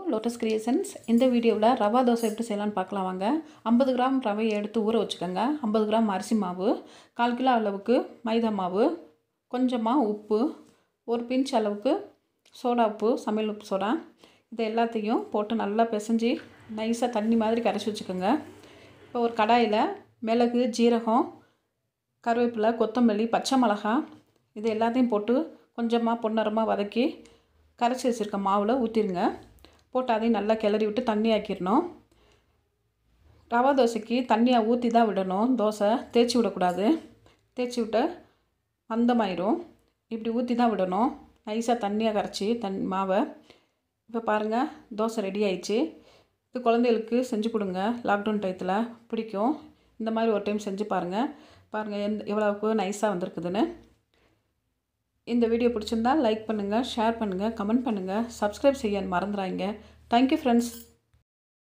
lotus creations இந்த வீடியோவில் ரவா தோசை எப்படி செய்யலாம்னு பார்க்கலாம் வாங்க ஐம்பது கிராம் ரவையை எடுத்து ஊற வச்சுக்கோங்க ஐம்பது கிராம் அரிசி மாவு கால் கிலோ அளவுக்கு மைதா மாவு கொஞ்சமாக உப்பு ஒரு பிஞ்ச் அளவுக்கு சோடா உப்பு சமையல் உப்பு சோடா இது எல்லாத்தையும் போட்டு நல்லா பிசைஞ்சு நைஸாக தண்ணி மாதிரி கரைச்சி வச்சுக்கோங்க இப்போ ஒரு கடாயில் மிளகு ஜீரகம் கருவேப்பிலை கொத்தமல்லி பச்சை மிளகா இது எல்லாத்தையும் போட்டு கொஞ்சமாக பொன்னரமாக வதக்கி கரைச்சி வச்சுருக்க மாவில் ஊற்றிருங்க போட்டு அதையும் நல்லா கிளறி விட்டு தண்ணி ஆக்கிடணும் ரவா தோசைக்கு தண்ணியாக ஊற்றி தான் விடணும் தோசை தேய்ச்சி விடக்கூடாது தேய்ச்சி விட்ட மந்தமாயிரும் இப்படி ஊற்றி தான் விடணும் நைஸாக தண்ணியாக கரைச்சி தன் மாவை இப்போ பாருங்கள் தோசை ரெடி ஆயிடுச்சு இது குழந்தைகளுக்கு செஞ்சு கொடுங்க லாக்டவுன் டயத்தில் பிடிக்கும் இந்த மாதிரி ஒரு டைம் செஞ்சு பாருங்கள் பாருங்கள் எந்த எவ்வளோவுக்கு நைஸாக வந்திருக்குதுன்னு இந்த வீடியோ பிடிச்சிருந்தா லைக் பண்ணுங்கள் ஷேர் பண்ணுங்கள் கமெண்ட் பண்ணுங்கள் சப்ஸ்கிரைப் செய்ய மறந்துடாதீங்க தேங்க்யூ ஃப்ரெண்ட்ஸ்